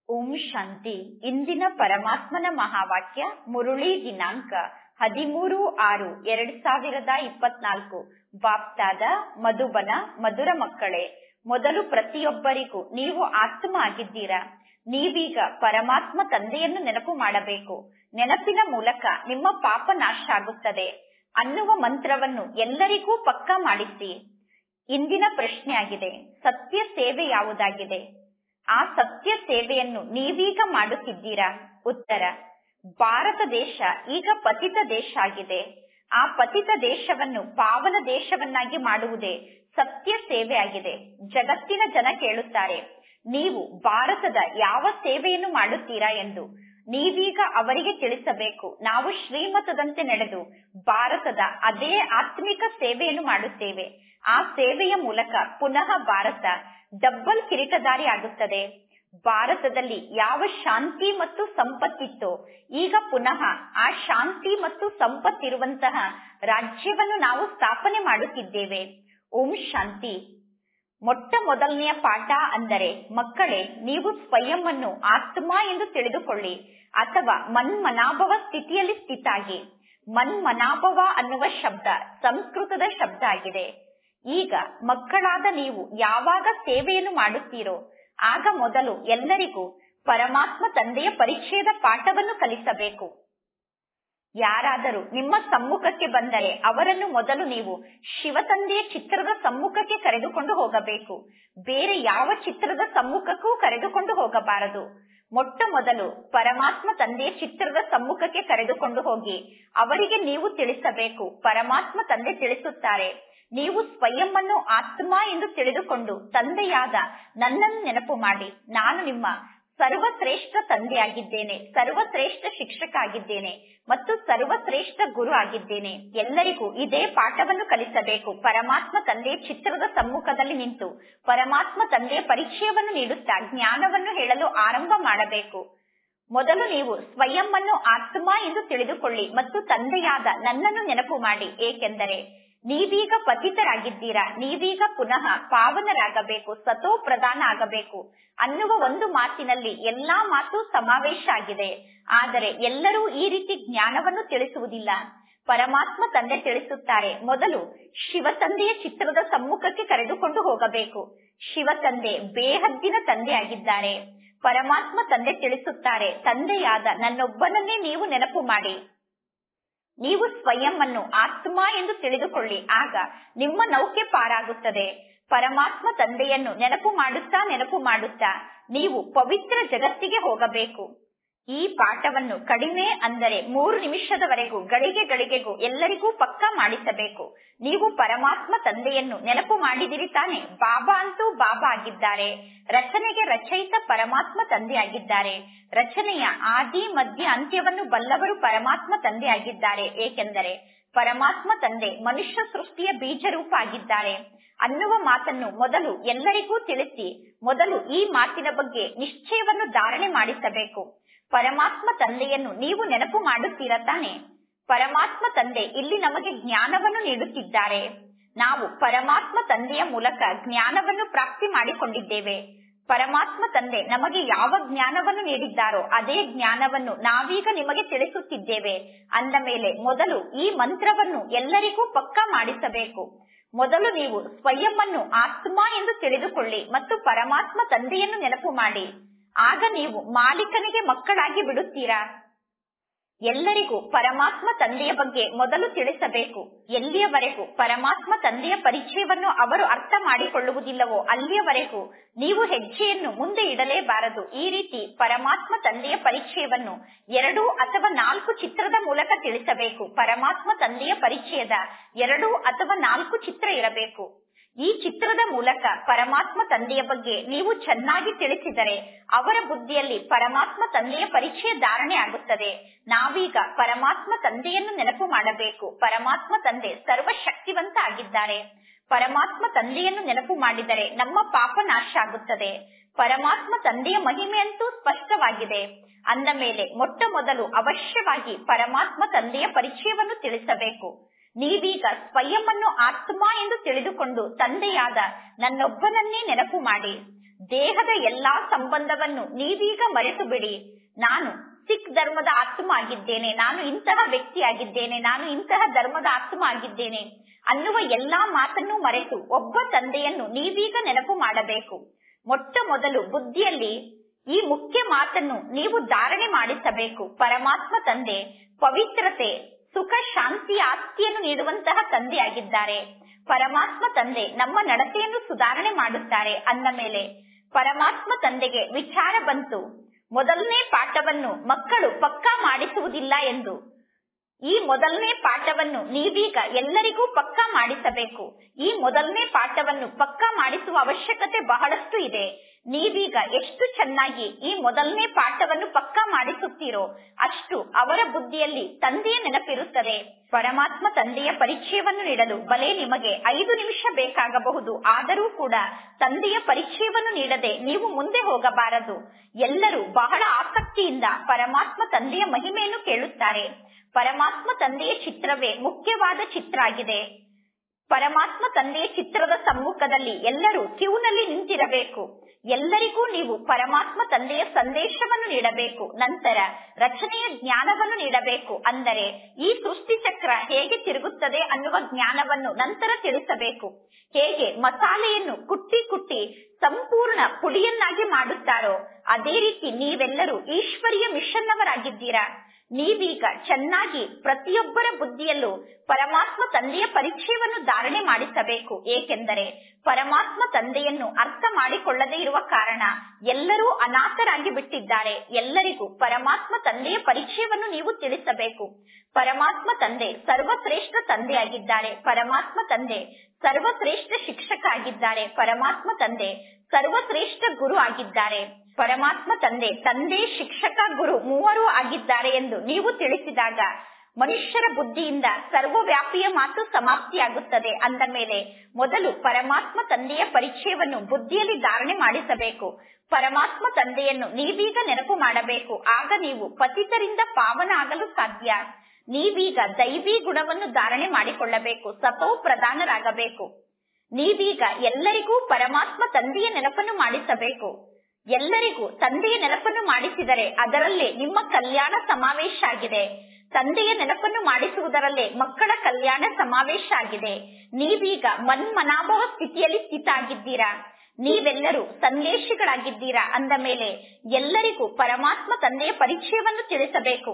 ಓಂ ಶಾಂತಿ ಇಂದಿನ ಪರಮಾತ್ಮನ ಮಹಾವಾಕ್ಯ ಮುರುಳಿ ದಿನಾಂಕ ಹದಿಮೂರು ಆರು ಎರಡ್ ಸಾವಿರದ ಇಪ್ಪತ್ನಾಲ್ಕು ಬಾಪ್ತಾದ ಮಧುಬನ ಮಧುರ ಮಕ್ಕಳೇ ಮೊದಲು ಪ್ರತಿಯೊಬ್ಬರಿಗೂ ನೀವು ಆತ್ಮ ಆಗಿದ್ದೀರಾ ನೀವೀಗ ಪರಮಾತ್ಮ ತಂದೆಯನ್ನು ನೆನಪು ಮಾಡಬೇಕು ನೆನಪಿನ ಮೂಲಕ ನಿಮ್ಮ ಪಾಪ ನಾಶ ಆಗುತ್ತದೆ ಅನ್ನುವ ಮಂತ್ರವನ್ನು ಎಲ್ಲರಿಗೂ ಪಕ್ಕಾ ಮಾಡಿಸಿ ಇಂದಿನ ಪ್ರಶ್ನೆಯಾಗಿದೆ ಸತ್ಯ ಸೇವೆ ಯಾವುದಾಗಿದೆ ಆ ಸತ್ಯ ಸೇವೆಯನ್ನು ನೀವೀಗ ಮಾಡುತ್ತಿದ್ದೀರಾ ಉತ್ತರ ಭಾರತ ದೇಶ ಈಗ ಪತಿತ ದೇಶ ಆಗಿದೆ ಆ ಪತಿತ ದೇಶವನ್ನು ಪಾವನ ದೇಶವನ್ನಾಗಿ ಮಾಡುವುದೇ ಸತ್ಯ ಸೇವೆ ಆಗಿದೆ ಜಗತ್ತಿನ ಜನ ಕೇಳುತ್ತಾರೆ ನೀವು ಭಾರತದ ಯಾವ ಸೇವೆಯನ್ನು ಮಾಡುತ್ತೀರಾ ಎಂದು ನೀವೀಗ ಅವರಿಗೆ ತಿಳಿಸಬೇಕು ನಾವು ಶ್ರೀಮತದಂತೆ ನಡೆದು ಭಾರತದ ಅದೇ ಆತ್ಮಿಕ ಸೇವೆಯನ್ನು ಮಾಡುತ್ತೇವೆ ಆ ಸೇವೆಯ ಮೂಲಕ ಪುನಃ ಭಾರತ ಡಬ್ಬಲ್ ಕಿರೀಟಧಾರಿ ಆಗುತ್ತದೆ ಭಾರತದಲ್ಲಿ ಯಾವ ಶಾಂತಿ ಮತ್ತು ಸಂಪತ್ತಿತ್ತೋ ಈಗ ಪುನಃ ಆ ಶಾಂತಿ ಮತ್ತು ಸಂಪತ್ತಿರುವಂತಹ ರಾಜ್ಯವನ್ನು ನಾವು ಸ್ಥಾಪನೆ ಮಾಡುತ್ತಿದ್ದೇವೆ ಓಂ ಶಾಂತಿ ಮೊಟ್ಟ ಮೊದಲನೆಯ ಪಾಠ ಅಂದರೆ ಮಕ್ಕಳೇ ನೀವು ಸ್ವಯಂ ಅನ್ನು ಆತ್ಮ ಎಂದು ತಿಳಿದುಕೊಳ್ಳಿ ಅಥವಾ ಮನ್ಮನಾಭವ ಸ್ಥಿತಿಯಲ್ಲಿ ಸ್ಥಿತಾಗಿ ಮನ್ಮನಾಭವ ಅನ್ನುವ ಶಬ್ದ ಸಂಸ್ಕೃತದ ಶಬ್ದ ಆಗಿದೆ ಈಗ ಮಕ್ಕಳಾದ ನೀವು ಯಾವಾಗ ಸೇವೆಯನ್ನು ಮಾಡುತ್ತೀರೋ ಆಗ ಮೊದಲು ಎಲ್ಲರಿಗೂ ಪರಮಾತ್ಮ ತಂದೆಯ ಪರಿಚಯದ ಪಾಠವನ್ನು ಕಲಿಸಬೇಕು ಯಾರಾದರೂ ನಿಮ್ಮ ಸಮ್ಮುಖಕ್ಕೆ ಬಂದರೆ ಅವರನ್ನು ಮೊದಲು ನೀವು ಶಿವತಂದೆಯ ಚಿತ್ರದ ಸಮ್ಮುಖಕ್ಕೆ ಕರೆದುಕೊಂಡು ಹೋಗಬೇಕು ಬೇರೆ ಯಾವ ಚಿತ್ರದ ಸಮ್ಮುಖಕ್ಕೂ ಕರೆದುಕೊಂಡು ಹೋಗಬಾರದು ಮೊಟ್ಟ ಮೊದಲು ಪರಮಾತ್ಮ ತಂದೆಯ ಚಿತ್ರದ ಸಮ್ಮುಖಕ್ಕೆ ಕರೆದುಕೊಂಡು ಹೋಗಿ ಅವರಿಗೆ ನೀವು ತಿಳಿಸಬೇಕು ಪರಮಾತ್ಮ ತಂದೆ ತಿಳಿಸುತ್ತಾರೆ ನೀವು ಸ್ವಯಂ ಅನ್ನು ಆತ್ಮ ಎಂದು ತಿಳಿದುಕೊಂಡು ತಂದೆಯಾದ ನನ್ನನ್ನು ನೆನಪು ಮಾಡಿ ನಾನು ನಿಮ್ಮ ಸರ್ವಶ್ರೇಷ್ಠ ತಂದೆಯಾಗಿದ್ದೇನೆ ಸರ್ವಶ್ರೇಷ್ಠ ಶಿಕ್ಷಕ ಆಗಿದ್ದೇನೆ ಮತ್ತು ಸರ್ವಶ್ರೇಷ್ಠ ಗುರು ಆಗಿದ್ದೇನೆ ಎಲ್ಲರಿಗೂ ಇದೇ ಪಾಠವನ್ನು ಕಲಿಸಬೇಕು ಪರಮಾತ್ಮ ತಂದೆಯ ಚಿತ್ರದ ಸಮ್ಮುಖದಲ್ಲಿ ನಿಂತು ಪರಮಾತ್ಮ ತಂದೆಯ ಪರಿಚಯವನ್ನು ನೀಡುತ್ತಾ ಜ್ಞಾನವನ್ನು ಹೇಳಲು ಆರಂಭ ಮಾಡಬೇಕು ಮೊದಲು ನೀವು ಸ್ವಯಂ ಅನ್ನು ಆತ್ಮ ಎಂದು ತಿಳಿದುಕೊಳ್ಳಿ ಮತ್ತು ತಂದೆಯಾದ ನನ್ನನ್ನು ನೆನಪು ಮಾಡಿ ಏಕೆಂದರೆ ನೀವೀಗ ಪತಿತರಾಗಿದ್ದೀರಾ ನೀವೀಗ ಪುನಃ ಪಾವನರಾಗಬೇಕು ಸತೋ ಪ್ರಧಾನ ಆಗಬೇಕು ಅನ್ನುವ ಒಂದು ಮಾತಿನಲ್ಲಿ ಎಲ್ಲಾ ಮಾತು ಸಮಾವೇಶ ಆಗಿದೆ ಆದರೆ ಎಲ್ಲರೂ ಈ ರೀತಿ ಜ್ಞಾನವನ್ನು ತಿಳಿಸುವುದಿಲ್ಲ ಪರಮಾತ್ಮ ತಂದೆ ತಿಳಿಸುತ್ತಾರೆ ಮೊದಲು ಶಿವತಂದೆಯ ಚಿತ್ರದ ಸಮ್ಮುಖಕ್ಕೆ ಕರೆದುಕೊಂಡು ಹೋಗಬೇಕು ಶಿವತಂದೆ ಬೇಹದ್ದಿನ ತಂದೆ ಆಗಿದ್ದಾರೆ ಪರಮಾತ್ಮ ತಂದೆ ತಿಳಿಸುತ್ತಾರೆ ತಂದೆಯಾದ ನನ್ನೊಬ್ಬನನ್ನೇ ನೀವು ನೆನಪು ಮಾಡಿ ನೀವು ಸ್ವಯಂ ಅನ್ನು ಆತ್ಮ ಎಂದು ತಿಳಿದುಕೊಳ್ಳಿ ಆಗ ನಿಮ್ಮ ನೌಕೆ ಪಾರಾಗುತ್ತದೆ ಪರಮಾತ್ಮ ತಂದೆಯನ್ನು ನೆನಪು ಮಾಡುತ್ತಾ ನೆನಪು ಮಾಡುತ್ತಾ ನೀವು ಪವಿತ್ರ ಜಗತ್ತಿಗೆ ಹೋಗಬೇಕು ಈ ಪಾಠವನ್ನು ಕಡಿಮೆ ಅಂದರೆ ಮೂರು ನಿಮಿಷದವರೆಗೂ ಗಳಿಗೆ ಗಳಿಗೆಗೂ ಎಲ್ಲರಿಗೂ ಪಕ್ಕಾ ಮಾಡಿಸಬೇಕು ನೀವು ಪರಮಾತ್ಮ ತಂದೆಯನ್ನು ನೆನಪು ಮಾಡಿದಿರಿ ತಾನೆ ಬಾಬಾ ಅಂತೂ ಬಾಬಾ ಆಗಿದ್ದಾರೆ ರಚನೆಗೆ ರಚಯಿತ ಪರಮಾತ್ಮ ತಂದೆ ಆಗಿದ್ದಾರೆ ರಚನೆಯ ಆದಿ ಮಧ್ಯ ಅಂತ್ಯವನ್ನು ಬಲ್ಲವರು ಪರಮಾತ್ಮ ತಂದೆ ಆಗಿದ್ದಾರೆ ಏಕೆಂದರೆ ಪರಮಾತ್ಮ ತಂದೆ ಮನುಷ್ಯ ಸೃಷ್ಟಿಯ ಬೀಜ ರೂಪ ಆಗಿದ್ದಾರೆ ಅನ್ನುವ ಮಾತನ್ನು ಮೊದಲು ಎಲ್ಲರಿಗೂ ತಿಳಿಸಿ ಮೊದಲು ಈ ಮಾತಿನ ಬಗ್ಗೆ ನಿಶ್ಚಯವನ್ನು ಧಾರಣೆ ಮಾಡಿಸಬೇಕು ಪರಮಾತ್ಮ ತಂದೆಯನ್ನು ನೀವು ನೆನಪು ಮಾಡುತ್ತೀರಾ ತಾನೆ ಪರಮಾತ್ಮ ತಂದೆ ಇಲ್ಲಿ ನಮಗೆ ಜ್ಞಾನವನ್ನು ನೀಡುತ್ತಿದ್ದಾರೆ ನಾವು ಪರಮಾತ್ಮ ತಂದೆಯ ಮೂಲಕ ಜ್ಞಾನವನ್ನು ಪ್ರಾಪ್ತಿ ಮಾಡಿಕೊಂಡಿದ್ದೇವೆ ಪರಮಾತ್ಮ ತಂದೆ ನಮಗೆ ಯಾವ ಜ್ಞಾನವನ್ನು ನೀಡಿದ್ದಾರೋ ಅದೇ ಜ್ಞಾನವನ್ನು ನಾವೀಗ ನಿಮಗೆ ತಿಳಿಸುತ್ತಿದ್ದೇವೆ ಅಂದ ಮೇಲೆ ಮೊದಲು ಈ ಮಂತ್ರವನ್ನು ಎಲ್ಲರಿಗೂ ಪಕ್ಕಾ ಮಾಡಿಸಬೇಕು ಮೊದಲು ನೀವು ಸ್ವಯಂ ಅನ್ನು ಆತ್ಮ ಎಂದು ತಿಳಿದುಕೊಳ್ಳಿ ಮತ್ತು ಪರಮಾತ್ಮ ತಂದೆಯನ್ನು ನೆನಪು ಮಾಡಿ ಆಗ ನೀವು ಮಾಲೀಕನಿಗೆ ಮಕ್ಕಳಾಗಿ ಬಿಡುತ್ತೀರಾ ಎಲ್ಲರಿಗೂ ಪರಮಾತ್ಮ ತಂದೆಯ ಬಗ್ಗೆ ಮೊದಲು ತಿಳಿಸಬೇಕು ಎಲ್ಲಿಯವರೆಗೂ ಪರಮಾತ್ಮ ತಂದೆಯ ಪರಿಚಯವನ್ನು ಅವರು ಅರ್ಥ ಮಾಡಿಕೊಳ್ಳುವುದಿಲ್ಲವೋ ಅಲ್ಲಿಯವರೆಗೂ ನೀವು ಹೆಜ್ಜೆಯನ್ನು ಮುಂದೆ ಇಡಲೇಬಾರದು ಈ ರೀತಿ ಪರಮಾತ್ಮ ತಂದೆಯ ಪರಿಚಯವನ್ನು ಎರಡು ಅಥವಾ ನಾಲ್ಕು ಚಿತ್ರದ ಮೂಲಕ ತಿಳಿಸಬೇಕು ಪರಮಾತ್ಮ ತಂದೆಯ ಪರಿಚಯದ ಎರಡು ಅಥವಾ ನಾಲ್ಕು ಚಿತ್ರ ಇರಬೇಕು ಈ ಚಿತ್ರದ ಮೂಲಕ ಪರಮಾತ್ಮ ತಂದೆಯ ಬಗ್ಗೆ ನೀವು ಚೆನ್ನಾಗಿ ತಿಳಿಸಿದರೆ ಅವರ ಬುದ್ಧಿಯಲ್ಲಿ ಪರಮಾತ್ಮ ತಂದೆಯ ಪರಿಚಯ ಧಾರಣೆ ಆಗುತ್ತದೆ ನಾವೀಗ ಪರಮಾತ್ಮ ತಂದೆಯನ್ನು ನೆನಪು ಮಾಡಬೇಕು ಪರಮಾತ್ಮ ತಂದೆ ಸರ್ವಶಕ್ತಿವಂತ ಆಗಿದ್ದಾರೆ ಪರಮಾತ್ಮ ತಂದೆಯನ್ನು ನೆನಪು ಮಾಡಿದರೆ ನಮ್ಮ ಪಾಪ ನಾಶ ಆಗುತ್ತದೆ ಪರಮಾತ್ಮ ತಂದೆಯ ಮಹಿಮೆ ಅಂತೂ ಸ್ಪಷ್ಟವಾಗಿದೆ ಅಂದ ಮೇಲೆ ಮೊಟ್ಟ ಮೊದಲು ಅವಶ್ಯವಾಗಿ ಪರಮಾತ್ಮ ತಂದೆಯ ಪರಿಚಯವನ್ನು ತಿಳಿಸಬೇಕು ನೀವೀಗ ಸ್ವಯಂ ಅನ್ನು ಆತ್ಮ ಎಂದು ತಿಳಿದುಕೊಂಡು ತಂದೆಯಾದ ನನ್ನೊಬ್ಬನನ್ನೇ ನೆನಪು ಮಾಡಿ ದೇಹದ ಎಲ್ಲಾ ಸಂಬಂಧವನ್ನು ನೀವೀಗ ಮರೆತು ಬಿಡಿ ನಾನು ಸಿಖ್ ಧರ್ಮದ ಆತ್ಮ ಆಗಿದ್ದೇನೆ ನಾನು ಇಂತಹ ವ್ಯಕ್ತಿ ಆಗಿದ್ದೇನೆ ನಾನು ಇಂತಹ ಧರ್ಮದ ಆತ್ಮ ಆಗಿದ್ದೇನೆ ಅನ್ನುವ ಎಲ್ಲಾ ಮಾತನ್ನು ಮರೆತು ಒಬ್ಬ ತಂದೆಯನ್ನು ನೀವೀಗ ನೆನಪು ಮಾಡಬೇಕು ಮೊಟ್ಟ ಮೊದಲು ಬುದ್ಧಿಯಲ್ಲಿ ಈ ಮುಖ್ಯ ಮಾತನ್ನು ನೀವು ಧಾರಣೆ ಮಾಡಿಸಬೇಕು ಪರಮಾತ್ಮ ತಂದೆ ಪವಿತ್ರತೆ ಸುಖ ಶಾಂತಿ ಆಸ್ತಿಯನ್ನು ನೀಡುವಂತಹ ತಂದೆಯಾಗಿದ್ದಾರೆ ಪರಮಾತ್ಮ ತಂದೆ ನಮ್ಮ ನಡತೆಯನ್ನು ಸುಧಾರಣೆ ಮಾಡುತ್ತಾರೆ ಅಂದ ಮೇಲೆ ಪರಮಾತ್ಮ ತಂದೆಗೆ ವಿಚಾರ ಬಂತು ಮೊದಲನೇ ಪಾಠವನ್ನು ಮಕ್ಕಳು ಪಕ್ಕಾ ಮಾಡಿಸುವುದಿಲ್ಲ ಎಂದು ಈ ಮೊದಲನೇ ಪಾಠವನ್ನು ನೀವೀಗ ಎಲ್ಲರಿಗೂ ಪಕ್ಕಾ ಮಾಡಿಸಬೇಕು ಈ ಮೊದಲನೇ ಪಾಠವನ್ನು ಪಕ್ಕಾ ಮಾಡಿಸುವ ಅವಶ್ಯಕತೆ ಬಹಳಷ್ಟು ಇದೆ ನೀವೀಗ ಎಷ್ಟು ಚೆನ್ನಾಗಿ ಈ ಮೊದಲನೇ ಪಾಠವನ್ನು ಪಕ್ಕಾ ಮಾಡಿಸುತ್ತೀರೋ ಅಷ್ಟು ಅವರ ಬುದ್ಧಿಯಲ್ಲಿ ತಂದೆಯ ನೆನಪಿರುತ್ತದೆ ಪರಮಾತ್ಮ ತಂದೆಯ ಪರಿಚಯವನ್ನು ನೀಡಲು ಬಲೆ ನಿಮಗೆ ಐದು ನಿಮಿಷ ಬೇಕಾಗಬಹುದು ಆದರೂ ಕೂಡ ತಂದೆಯ ಪರಿಚಯವನ್ನು ನೀಡದೆ ನೀವು ಮುಂದೆ ಹೋಗಬಾರದು ಎಲ್ಲರೂ ಬಹಳ ಆಸಕ್ತಿಯಿಂದ ಪರಮಾತ್ಮ ತಂದೆಯ ಮಹಿಮೆಯನ್ನು ಕೇಳುತ್ತಾರೆ ಪರಮಾತ್ಮ ತಂದೆಯ ಚಿತ್ರವೇ ಮುಖ್ಯವಾದ ಚಿತ್ರ ಆಗಿದೆ ಪರಮಾತ್ಮ ತಂದೆಯ ಚಿತ್ರದ ಸಮ್ಮುಖದಲ್ಲಿ ಎಲ್ಲರೂ ಕ್ಯೂನಲ್ಲಿ ನಿಂತಿರಬೇಕು ಎಲ್ಲರಿಗೂ ನೀವು ಪರಮಾತ್ಮ ತಂದೆಯ ಸಂದೇಶವನ್ನು ನೀಡಬೇಕು ನಂತರ ರಚನೆಯ ಜ್ಞಾನವನ್ನು ನೀಡಬೇಕು ಅಂದರೆ ಈ ಸೃಷ್ಟಿ ಚಕ್ರ ಹೇಗೆ ತಿರುಗುತ್ತದೆ ಅನ್ನುವ ಜ್ಞಾನವನ್ನು ನಂತರ ತಿಳಿಸಬೇಕು ಹೇಗೆ ಮಸಾಲೆಯನ್ನು ಕುಟ್ಟಿ ಕುಟ್ಟಿ ಸಂಪೂರ್ಣ ಪುಡಿಯನ್ನಾಗಿ ಮಾಡುತ್ತಾರೋ ಅದೇ ರೀತಿ ನೀವೆಲ್ಲರೂ ಈಶ್ವರಿಯ ಮಿಷನ್ ಅವರಾಗಿದ್ದೀರಾ ನೀವೀಗ ಚೆನ್ನಾಗಿ ಪ್ರತಿಯೊಬ್ಬರ ಬುದ್ಧಿಯಲ್ಲೂ ಪರಮಾತ್ಮ ತಂದೆಯ ಪರಿಚಯವನ್ನು ಧಾರಣೆ ಮಾಡಿಸಬೇಕು ಏಕೆಂದರೆ ಪರಮಾತ್ಮ ತಂದೆಯನ್ನು ಅರ್ಥ ಮಾಡಿಕೊಳ್ಳದೇ ಇರುವ ಕಾರಣ ಎಲ್ಲರೂ ಅನಾಥರಾಗಿ ಬಿಟ್ಟಿದ್ದಾರೆ ಎಲ್ಲರಿಗೂ ಪರಮಾತ್ಮ ತಂದೆಯ ಪರಿಚಯವನ್ನು ನೀವು ತಿಳಿಸಬೇಕು ಪರಮಾತ್ಮ ತಂದೆ ಸರ್ವಶ್ರೇಷ್ಠ ತಂದೆಯಾಗಿದ್ದಾರೆ ಪರಮಾತ್ಮ ತಂದೆ ಸರ್ವಶ್ರೇಷ್ಠ ಶಿಕ್ಷಕ ಆಗಿದ್ದಾರೆ ಪರಮಾತ್ಮ ತಂದೆ ಸರ್ವಶ್ರೇಷ್ಠ ಗುರು ಆಗಿದ್ದಾರೆ ಪರಮಾತ್ಮ ತಂದೆ ತಂದೆ ಶಿಕ್ಷಕ ಗುರು ಮೂವರು ಆಗಿದ್ದಾರೆ ಎಂದು ನೀವು ತಿಳಿಸಿದಾಗ ಮನುಷ್ಯರ ಬುದ್ಧಿಯಿಂದ ಸರ್ವವ್ಯಾಪಿಯ ಮಾತು ಸಮಾಪ್ತಿಯಾಗುತ್ತದೆ ಅಂದ ಮೇಲೆ ಮೊದಲು ಪರಮಾತ್ಮ ತಂದೆಯ ಪರಿಚಯವನ್ನು ಬುದ್ಧಿಯಲ್ಲಿ ಧಾರಣೆ ಮಾಡಿಸಬೇಕು ಪರಮಾತ್ಮ ತಂದೆಯನ್ನು ನೀವೀಗ ನೆನಪು ಮಾಡಬೇಕು ಆಗ ನೀವು ಪತಿತರಿಂದ ಪಾವನ ಆಗಲು ಸಾಧ್ಯ ನೀವೀಗ ದೈವಿ ಗುಣವನ್ನು ಧಾರಣೆ ಮಾಡಿಕೊಳ್ಳಬೇಕು ಸತೋ ಪ್ರಧಾನರಾಗಬೇಕು ನೀವೀಗ ಎಲ್ಲರಿಗೂ ಪರಮಾತ್ಮ ತಂದೆಯ ನೆನಪನ್ನು ಮಾಡಿಸಬೇಕು ಎಲ್ಲರಿಗೂ ತಂದೆಯ ನೆನಪನ್ನು ಮಾಡಿಸಿದರೆ ಅದರಲ್ಲೇ ನಿಮ್ಮ ಕಲ್ಯಾಣ ಸಮಾವೇಶ ಆಗಿದೆ ತಂದೆಯ ನೆನಪನ್ನು ಮಾಡಿಸುವುದರಲ್ಲೇ ಮಕ್ಕಳ ಕಲ್ಯಾಣ ಸಮಾವೇಶ ಆಗಿದೆ ನೀವೀಗ ಮನ್ಮನಾಭವ ಸ್ಥಿತಿಯಲ್ಲಿ ಸ್ಥಿತ ಆಗಿದ್ದೀರಾ ನೀವೆಲ್ಲರೂ ಸಂದೇಶಿಗಳಾಗಿದ್ದೀರಾ ಅಂದ ಮೇಲೆ ಎಲ್ಲರಿಗೂ ಪರಮಾತ್ಮ ತಂದೆಯ ಪರಿಚಯವನ್ನು ತಿಳಿಸಬೇಕು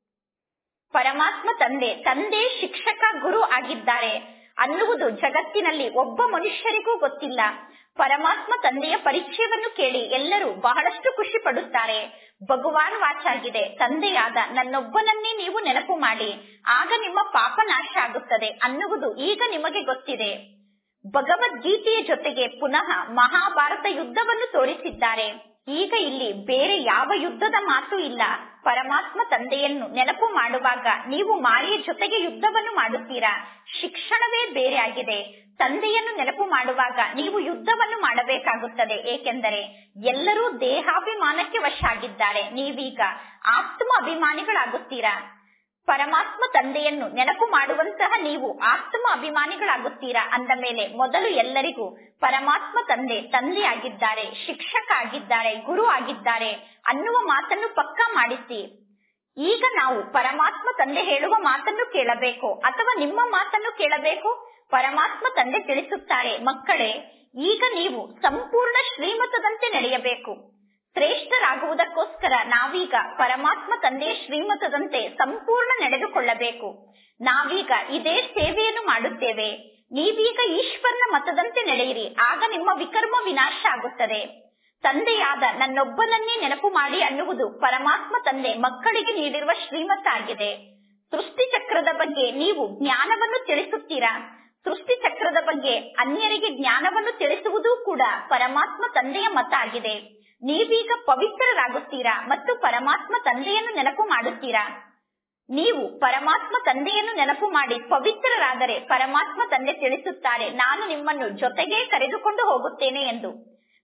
ಪರಮಾತ್ಮ ತಂದೆ ತಂದೆ ಶಿಕ್ಷಕ ಗುರು ಆಗಿದ್ದಾರೆ ಅನ್ನುವುದು ಜಗತ್ತಿನಲ್ಲಿ ಒಬ್ಬ ಮನುಷ್ಯರಿಗೂ ಗೊತ್ತಿಲ್ಲ ಪರಮಾತ್ಮ ತಂದೆಯ ಪರಿಚಯವನ್ನು ಕೇಳಿ ಎಲ್ಲರೂ ಬಹಳಷ್ಟು ಖುಷಿ ಪಡುತ್ತಾರೆ ಭಗವಾನ್ ವಾಚಾಗಿದೆ ತಂದೆಯಾದ ನನ್ನೊಬ್ಬನನ್ನೇ ನೀವು ನೆನಪು ಮಾಡಿ ಆಗ ನಿಮ್ಮ ಪಾಪ ನಾಶ ಆಗುತ್ತದೆ ಅನ್ನುವುದು ಈಗ ನಿಮಗೆ ಗೊತ್ತಿದೆ ಭಗವದ್ಗೀತೆಯ ಜೊತೆಗೆ ಪುನಃ ಮಹಾಭಾರತ ಯುದ್ಧವನ್ನು ತೋರಿಸಿದ್ದಾರೆ ಈಗ ಇಲ್ಲಿ ಬೇರೆ ಯಾವ ಯುದ್ಧದ ಮಾತು ಇಲ್ಲ ಪರಮಾತ್ಮ ತಂದೆಯನ್ನು ನೆನಪು ಮಾಡುವಾಗ ನೀವು ಮಾರಿಯ ಜೊತೆಗೆ ಯುದ್ಧವನ್ನು ಮಾಡುತ್ತೀರಾ ಶಿಕ್ಷಣವೇ ಬೇರೆ ಆಗಿದೆ ತಂದೆಯನ್ನು ನೆನಪು ಮಾಡುವಾಗ ನೀವು ಯುದ್ಧವನ್ನು ಮಾಡಬೇಕಾಗುತ್ತದೆ ಏಕೆಂದರೆ ಎಲ್ಲರೂ ದೇಹಾಭಿಮಾನಕ್ಕೆ ವಶ ಆಗಿದ್ದಾರೆ ನೀವೀಗ ಆತ್ಮ ಅಭಿಮಾನಿಗಳಾಗುತ್ತೀರಾ ಪರಮಾತ್ಮ ತಂದೆಯನ್ನು ನೆನಪು ಮಾಡುವಂತಹ ನೀವು ಆತ್ಮ ಅಭಿಮಾನಿಗಳಾಗುತ್ತೀರಾ ಅಂದ ಮೇಲೆ ಮೊದಲು ಎಲ್ಲರಿಗೂ ಪರಮಾತ್ಮ ತಂದೆ ತಂದೆ ಆಗಿದ್ದಾರೆ ಶಿಕ್ಷಕ ಆಗಿದ್ದಾರೆ ಗುರು ಆಗಿದ್ದಾರೆ ಅನ್ನುವ ಮಾತನ್ನು ಪಕ್ಕಾ ಮಾಡಿಸಿ ಈಗ ನಾವು ಪರಮಾತ್ಮ ತಂದೆ ಹೇಳುವ ಮಾತನ್ನು ಕೇಳಬೇಕು ಅಥವಾ ನಿಮ್ಮ ಮಾತನ್ನು ಕೇಳಬೇಕು ಪರಮಾತ್ಮ ತಂದೆ ತಿಳಿಸುತ್ತಾರೆ ಮಕ್ಕಳೇ ಈಗ ನೀವು ಸಂಪೂರ್ಣ ಶ್ರೀಮತದಂತೆ ನಡೆಯಬೇಕು ಶ್ರೇಷ್ಠರಾಗುವುದಕ್ಕೋಸ್ಕರ ನಾವೀಗ ಪರಮಾತ್ಮ ತಂದೆಯ ಶ್ರೀಮತದಂತೆ ಸಂಪೂರ್ಣ ನಡೆದುಕೊಳ್ಳಬೇಕು ನಾವೀಗ ಇದೇ ಸೇವೆಯನ್ನು ಮಾಡುತ್ತೇವೆ ನೀವೀಗ ಈಶ್ವರನ ಮತದಂತೆ ನಡೆಯಿರಿ ಆಗ ನಿಮ್ಮ ವಿಕರ್ಮ ವಿನಾಶ ಆಗುತ್ತದೆ ತಂದೆಯಾದ ನನ್ನೊಬ್ಬನನ್ನೇ ನೆನಪು ಮಾಡಿ ಅನ್ನುವುದು ಪರಮಾತ್ಮ ತಂದೆ ಮಕ್ಕಳಿಗೆ ನೀಡಿರುವ ಶ್ರೀಮತ ಆಗಿದೆ ಸೃಷ್ಟಿ ಚಕ್ರದ ಬಗ್ಗೆ ನೀವು ಜ್ಞಾನವನ್ನು ತಿಳಿಸುತ್ತೀರಾ ಸೃಷ್ಟಿ ಚಕ್ರದ ಬಗ್ಗೆ ಅನ್ಯರಿಗೆ ಜ್ಞಾನವನ್ನು ತಿಳಿಸುವುದೂ ಕೂಡ ಪರಮಾತ್ಮ ತಂದೆಯ ಮತ ಆಗಿದೆ ನೀವೀಗ ಪವಿತ್ರರಾಗುತ್ತೀರಾ ಮತ್ತು ಪರಮಾತ್ಮ ತಂದೆಯನ್ನು ನೆನಪು ಮಾಡುತ್ತೀರಾ ನೀವು ಪರಮಾತ್ಮ ತಂದೆಯನ್ನು ನೆನಪು ಮಾಡಿ ಪವಿತ್ರರಾದರೆ ಪರಮಾತ್ಮ ತಂದೆ ತಿಳಿಸುತ್ತಾರೆ ನಾನು ನಿಮ್ಮನ್ನು ಜೊತೆಗೇ ಕರೆದುಕೊಂಡು ಹೋಗುತ್ತೇನೆ ಎಂದು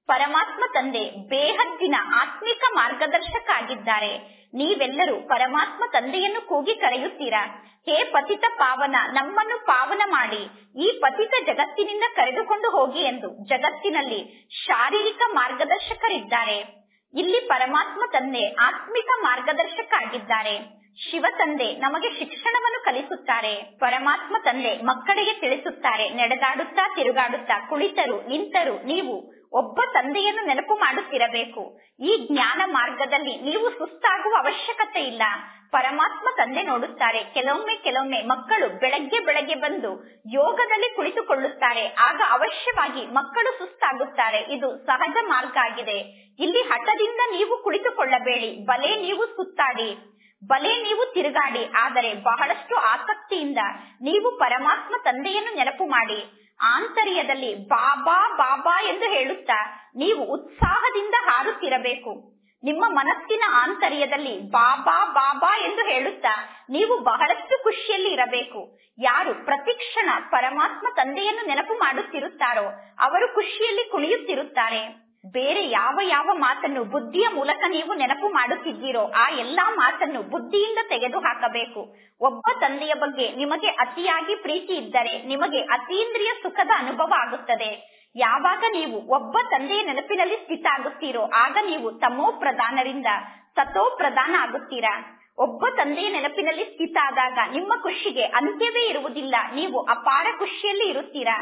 ಪರಮಾತ್ಮ ತಂದೆ ಬೇಹದ್ದಿನ ಆತ್ಮಿಕ ಮಾರ್ಗದರ್ಶಕ ಆಗಿದ್ದಾರೆ ನೀವೆಲ್ಲರೂ ಪರಮಾತ್ಮ ತಂದೆಯನ್ನು ಕೂಗಿ ಕರೆಯುತ್ತೀರಾ ಹೇ ಪತಿತ ಪಾವನ ನಮ್ಮನ್ನು ಪಾವನ ಮಾಡಿ ಈ ಪತಿತ ಜಗತ್ತಿನಿಂದ ಕರೆದುಕೊಂಡು ಹೋಗಿ ಎಂದು ಜಗತ್ತಿನಲ್ಲಿ ಶಾರೀರಿಕ ಮಾರ್ಗದರ್ಶಕರಿದ್ದಾರೆ ಇಲ್ಲಿ ಪರಮಾತ್ಮ ತಂದೆ ಆತ್ಮಿಕ ಮಾರ್ಗದರ್ಶಕ ಆಗಿದ್ದಾರೆ ಶಿವ ತಂದೆ ನಮಗೆ ಶಿಕ್ಷಣವನ್ನು ಕಲಿಸುತ್ತಾರೆ ಪರಮಾತ್ಮ ತಂದೆ ಮಕ್ಕಳಿಗೆ ತಿಳಿಸುತ್ತಾರೆ ನಡೆದಾಡುತ್ತಾ ತಿರುಗಾಡುತ್ತಾ ಕುಳಿತರು ನಿಂತರು ನೀವು ಒಬ್ಬ ತಂದೆಯನ್ನು ನೆನಪು ಮಾಡುತ್ತಿರಬೇಕು ಈ ಜ್ಞಾನ ಮಾರ್ಗದಲ್ಲಿ ನೀವು ಸುಸ್ತಾಗುವ ಅವಶ್ಯಕತೆ ಇಲ್ಲ ಪರಮಾತ್ಮ ತಂದೆ ನೋಡುತ್ತಾರೆ ಕೆಲವೊಮ್ಮೆ ಕೆಲವೊಮ್ಮೆ ಮಕ್ಕಳು ಬೆಳಗ್ಗೆ ಬೆಳಗ್ಗೆ ಬಂದು ಯೋಗದಲ್ಲಿ ಕುಳಿತುಕೊಳ್ಳುತ್ತಾರೆ ಆಗ ಅವಶ್ಯವಾಗಿ ಮಕ್ಕಳು ಸುಸ್ತಾಗುತ್ತಾರೆ ಇದು ಸಹಜ ಮಾರ್ಗ ಆಗಿದೆ ಇಲ್ಲಿ ಹಠದಿಂದ ನೀವು ಕುಳಿತುಕೊಳ್ಳಬೇಡಿ ಬಲೆ ನೀವು ಸುತ್ತಾಡಿ ಬಲೆ ನೀವು ತಿರುಗಾಡಿ ಆದರೆ ಬಹಳಷ್ಟು ಆಸಕ್ತಿಯಿಂದ ನೀವು ಪರಮಾತ್ಮ ತಂದೆಯನ್ನು ನೆನಪು ಮಾಡಿ ಆಂತರ್ಯದಲ್ಲಿ ಬಾಬಾ ಬಾಬಾ ಎಂದು ಹೇಳುತ್ತಾ ನೀವು ಉತ್ಸಾಹದಿಂದ ಹಾರುತ್ತಿರಬೇಕು ನಿಮ್ಮ ಮನಸ್ಸಿನ ಆಂತರ್ಯದಲ್ಲಿ ಬಾಬಾ ಬಾಬಾ ಎಂದು ಹೇಳುತ್ತಾ ನೀವು ಬಹಳಷ್ಟು ಖುಷಿಯಲ್ಲಿ ಇರಬೇಕು ಯಾರು ಪ್ರತಿಕ್ಷಣ ಪರಮಾತ್ಮ ತಂದೆಯನ್ನು ನೆನಪು ಮಾಡುತ್ತಿರುತ್ತಾರೋ ಅವರು ಖುಷಿಯಲ್ಲಿ ಕುಣಿಯುತ್ತಿರುತ್ತಾರೆ ಬೇರೆ ಯಾವ ಯಾವ ಮಾತನ್ನು ಬುದ್ಧಿಯ ಮೂಲಕ ನೀವು ನೆನಪು ಮಾಡುತ್ತಿದ್ದೀರೋ ಆ ಎಲ್ಲಾ ಮಾತನ್ನು ಬುದ್ಧಿಯಿಂದ ತೆಗೆದು ಹಾಕಬೇಕು ಒಬ್ಬ ತಂದೆಯ ಬಗ್ಗೆ ನಿಮಗೆ ಅತಿಯಾಗಿ ಪ್ರೀತಿ ಇದ್ದರೆ ನಿಮಗೆ ಅತೀಂದ್ರಿಯ ಸುಖದ ಅನುಭವ ಆಗುತ್ತದೆ ಯಾವಾಗ ನೀವು ಒಬ್ಬ ತಂದೆಯ ನೆನಪಿನಲ್ಲಿ ಸ್ಥಿತ ಆಗುತ್ತೀರೋ ಆಗ ನೀವು ತಮೋ ಪ್ರಧಾನರಿಂದ ಸತೋ ಪ್ರಧಾನ ಆಗುತ್ತೀರಾ ಒಬ್ಬ ತಂದೆಯ ನೆನಪಿನಲ್ಲಿ ಸ್ಥಿತ ಆದಾಗ ನಿಮ್ಮ ಖುಷಿಗೆ ಅಂತ್ಯವೇ ಇರುವುದಿಲ್ಲ ನೀವು ಅಪಾರ ಖುಷಿಯಲ್ಲಿ ಇರುತ್ತೀರಾ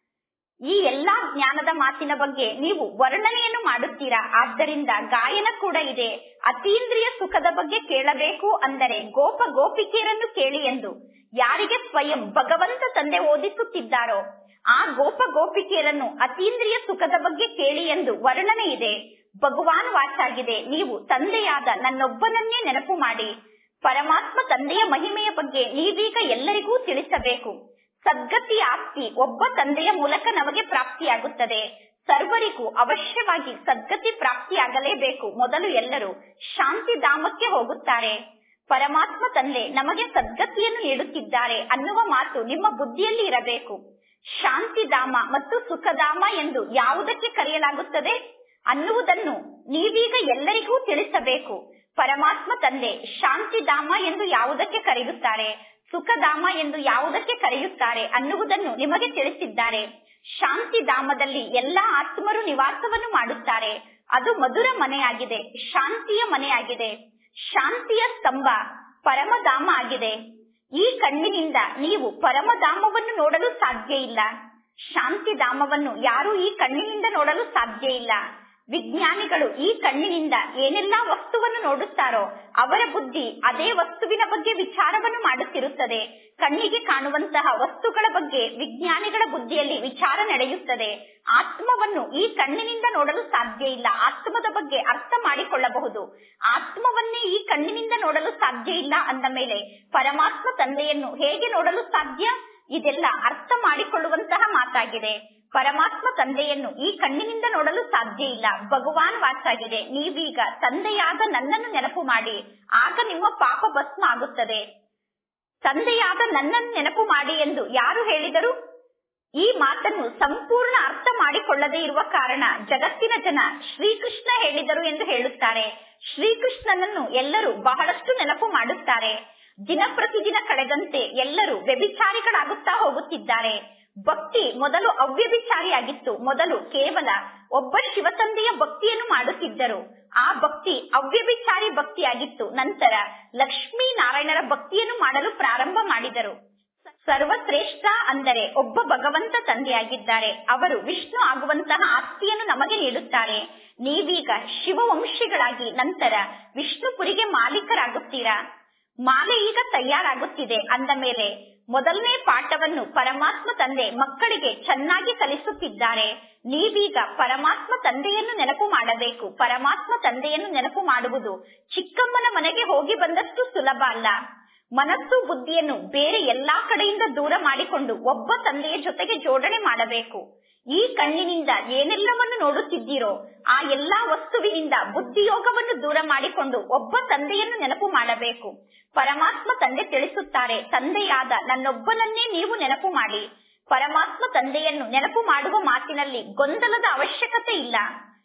ಈ ಎಲ್ಲಾ ಜ್ಞಾನದ ಮಾತಿನ ಬಗ್ಗೆ ನೀವು ವರ್ಣನೆಯನ್ನು ಮಾಡುತ್ತೀರಾ ಆದ್ದರಿಂದ ಗಾಯನ ಕೂಡ ಇದೆ ಅತೀಂದ್ರಿಯ ಸುಖದ ಬಗ್ಗೆ ಕೇಳಬೇಕು ಅಂದರೆ ಗೋಪ ಗೋಪಿಕೆಯರನ್ನು ಕೇಳಿ ಎಂದು ಯಾರಿಗೆ ಸ್ವಯಂ ಭಗವಂತ ತಂದೆ ಓದಿಸುತ್ತಿದ್ದಾರೋ ಆ ಗೋಪ ಗೋಪಿಕೆಯರನ್ನು ಅತೀಂದ್ರಿಯ ಸುಖದ ಬಗ್ಗೆ ಕೇಳಿ ಎಂದು ವರ್ಣನೆ ಇದೆ ಭಗವಾನ್ ವಾಚಾಗಿದೆ ನೀವು ತಂದೆಯಾದ ನನ್ನೊಬ್ಬನನ್ನೇ ನೆನಪು ಮಾಡಿ ಪರಮಾತ್ಮ ತಂದೆಯ ಮಹಿಮೆಯ ಬಗ್ಗೆ ನೀವೀಗ ಎಲ್ಲರಿಗೂ ತಿಳಿಸಬೇಕು ಸದ್ಗತಿ ಆಸ್ತಿ ಒಬ್ಬ ತಂದೆಯ ಮೂಲಕ ನಮಗೆ ಪ್ರಾಪ್ತಿಯಾಗುತ್ತದೆ ಸರ್ವರಿಗೂ ಅವಶ್ಯವಾಗಿ ಸದ್ಗತಿ ಪ್ರಾಪ್ತಿಯಾಗಲೇಬೇಕು ಮೊದಲು ಎಲ್ಲರೂ ಶಾಂತಿಧಾಮಕ್ಕೆ ಹೋಗುತ್ತಾರೆ ಪರಮಾತ್ಮ ತಂದೆ ನಮಗೆ ಸದ್ಗತಿಯನ್ನು ನೀಡುತ್ತಿದ್ದಾರೆ ಅನ್ನುವ ಮಾತು ನಿಮ್ಮ ಬುದ್ಧಿಯಲ್ಲಿ ಇರಬೇಕು ಶಾಂತಿಧಾಮ ಮತ್ತು ಸುಖಧಾಮ ಎಂದು ಯಾವುದಕ್ಕೆ ಕರೆಯಲಾಗುತ್ತದೆ ಅನ್ನುವುದನ್ನು ನೀವೀಗ ಎಲ್ಲರಿಗೂ ತಿಳಿಸಬೇಕು ಪರಮಾತ್ಮ ತಂದೆ ಶಾಂತಿಧಾಮ ಎಂದು ಯಾವುದಕ್ಕೆ ಕರೆಯುತ್ತಾರೆ ಸುಖಧಾಮ ಎಂದು ಯಾವುದಕ್ಕೆ ಕರೆಯುತ್ತಾರೆ ಅನ್ನುವುದನ್ನು ನಿಮಗೆ ತಿಳಿಸಿದ್ದಾರೆ ಶಾಂತಿಧಾಮದಲ್ಲಿ ಎಲ್ಲಾ ಆತ್ಮರು ನಿವಾಸವನ್ನು ಮಾಡುತ್ತಾರೆ ಅದು ಮಧುರ ಮನೆಯಾಗಿದೆ ಶಾಂತಿಯ ಮನೆಯಾಗಿದೆ ಶಾಂತಿಯ ಸ್ತಂಭ ಪರಮಧಾಮ ಆಗಿದೆ ಈ ಕಣ್ಣಿನಿಂದ ನೀವು ಪರಮಧಾಮವನ್ನು ನೋಡಲು ಸಾಧ್ಯ ಇಲ್ಲ ಶಾಂತಿಧಾಮವನ್ನು ಯಾರು ಈ ಕಣ್ಣಿನಿಂದ ನೋಡಲು ಸಾಧ್ಯ ಇಲ್ಲ ವಿಜ್ಞಾನಿಗಳು ಈ ಕಣ್ಣಿನಿಂದ ಏನೆಲ್ಲಾ ವಸ್ತುವನ್ನು ನೋಡುತ್ತಾರೋ ಅವರ ಬುದ್ಧಿ ಅದೇ ವಸ್ತುವಿನ ಬಗ್ಗೆ ವಿಚಾರವನ್ನು ಮಾಡುತ್ತಿರುತ್ತದೆ ಕಣ್ಣಿಗೆ ಕಾಣುವಂತಹ ವಸ್ತುಗಳ ಬಗ್ಗೆ ವಿಜ್ಞಾನಿಗಳ ಬುದ್ಧಿಯಲ್ಲಿ ವಿಚಾರ ನಡೆಯುತ್ತದೆ ಆತ್ಮವನ್ನು ಈ ಕಣ್ಣಿನಿಂದ ನೋಡಲು ಸಾಧ್ಯ ಇಲ್ಲ ಆತ್ಮದ ಬಗ್ಗೆ ಅರ್ಥ ಮಾಡಿಕೊಳ್ಳಬಹುದು ಆತ್ಮವನ್ನೇ ಈ ಕಣ್ಣಿನಿಂದ ನೋಡಲು ಸಾಧ್ಯ ಇಲ್ಲ ಅಂದ ಮೇಲೆ ಪರಮಾತ್ಮ ತಂದೆಯನ್ನು ಹೇಗೆ ನೋಡಲು ಸಾಧ್ಯ ಇದೆಲ್ಲ ಅರ್ಥ ಮಾಡಿಕೊಳ್ಳುವಂತಹ ಮಾತಾಗಿದೆ ಪರಮಾತ್ಮ ತಂದೆಯನ್ನು ಈ ಕಣ್ಣಿನಿಂದ ನೋಡಲು ಸಾಧ್ಯ ಇಲ್ಲ ಭಗವಾನ್ ವಾಚಾಗಿದೆ ನೀವೀಗ ತಂದೆಯಾದ ನನ್ನನ್ನು ನೆನಪು ಮಾಡಿ ಆಗ ನಿಮ್ಮ ಪಾಪ ಭಸ್ಮ ಆಗುತ್ತದೆ ತಂದೆಯಾದ ನನ್ನನ್ನು ನೆನಪು ಮಾಡಿ ಎಂದು ಯಾರು ಹೇಳಿದರು ಈ ಮಾತನ್ನು ಸಂಪೂರ್ಣ ಅರ್ಥ ಮಾಡಿಕೊಳ್ಳದೇ ಇರುವ ಕಾರಣ ಜಗತ್ತಿನ ಜನ ಶ್ರೀಕೃಷ್ಣ ಹೇಳಿದರು ಎಂದು ಹೇಳುತ್ತಾರೆ ಶ್ರೀಕೃಷ್ಣನನ್ನು ಎಲ್ಲರೂ ಬಹಳಷ್ಟು ನೆನಪು ಮಾಡುತ್ತಾರೆ ದಿನ ಪ್ರತಿದಿನ ಕಳೆದಂತೆ ಎಲ್ಲರೂ ವ್ಯಭಿಚಾರಿಗಳಾಗುತ್ತಾ ಹೋಗುತ್ತಿದ್ದಾರೆ ಭಕ್ತಿ ಮೊದಲು ಅವ್ಯಭಿಚಾರಿಯಾಗಿತ್ತು ಮೊದಲು ಕೇವಲ ಒಬ್ಬ ಶಿವತಂದೆಯ ಭಕ್ತಿಯನ್ನು ಮಾಡುತ್ತಿದ್ದರು ಆ ಭಕ್ತಿ ಅವ್ಯಭಿಚಾರಿ ಭಕ್ತಿಯಾಗಿತ್ತು ನಂತರ ಲಕ್ಷ್ಮೀ ನಾರಾಯಣರ ಭಕ್ತಿಯನ್ನು ಮಾಡಲು ಪ್ರಾರಂಭ ಮಾಡಿದರು ಸರ್ವಶ್ರೇಷ್ಠ ಅಂದರೆ ಒಬ್ಬ ಭಗವಂತ ತಂದೆಯಾಗಿದ್ದಾರೆ ಅವರು ವಿಷ್ಣು ಆಗುವಂತಹ ಆಸ್ತಿಯನ್ನು ನಮಗೆ ನೀಡುತ್ತಾರೆ ನೀವೀಗ ಶಿವವಂಶಿಗಳಾಗಿ ನಂತರ ವಿಷ್ಣುಪುರಿಗೆ ಮಾಲೀಕರಾಗುತ್ತೀರಾ ಮಾಲೆ ಈಗ ತಯಾರಾಗುತ್ತಿದೆ ಅಂದ ಮೇಲೆ ಮೊದಲನೇ ಪಾಠವನ್ನು ಪರಮಾತ್ಮ ತಂದೆ ಮಕ್ಕಳಿಗೆ ಚೆನ್ನಾಗಿ ಕಲಿಸುತ್ತಿದ್ದಾರೆ ನೀವೀಗ ಪರಮಾತ್ಮ ತಂದೆಯನ್ನು ನೆನಪು ಮಾಡಬೇಕು ಪರಮಾತ್ಮ ತಂದೆಯನ್ನು ನೆನಪು ಮಾಡುವುದು ಚಿಕ್ಕಮ್ಮನ ಮನೆಗೆ ಹೋಗಿ ಬಂದಷ್ಟು ಸುಲಭ ಅಲ್ಲ ಮನಸ್ಸು ಬುದ್ಧಿಯನ್ನು ಬೇರೆ ಎಲ್ಲಾ ಕಡೆಯಿಂದ ದೂರ ಮಾಡಿಕೊಂಡು ಒಬ್ಬ ತಂದೆಯ ಜೊತೆಗೆ ಜೋಡಣೆ ಮಾಡಬೇಕು ಈ ಕಣ್ಣಿನಿಂದ ಏನೆಲ್ಲವನ್ನು ನೋಡುತ್ತಿದ್ದೀರೋ ಆ ಎಲ್ಲಾ ವಸ್ತುವಿನಿಂದ ಬುದ್ಧಿಯೋಗವನ್ನು ದೂರ ಮಾಡಿಕೊಂಡು ಒಬ್ಬ ತಂದೆಯನ್ನು ನೆನಪು ಮಾಡಬೇಕು ಪರಮಾತ್ಮ ತಂದೆ ತಿಳಿಸುತ್ತಾರೆ ತಂದೆಯಾದ ನನ್ನೊಬ್ಬನನ್ನೇ ನೀವು ನೆನಪು ಮಾಡಿ ಪರಮಾತ್ಮ ತಂದೆಯನ್ನು ನೆನಪು ಮಾಡುವ ಮಾತಿನಲ್ಲಿ ಗೊಂದಲದ ಅವಶ್ಯಕತೆ ಇಲ್ಲ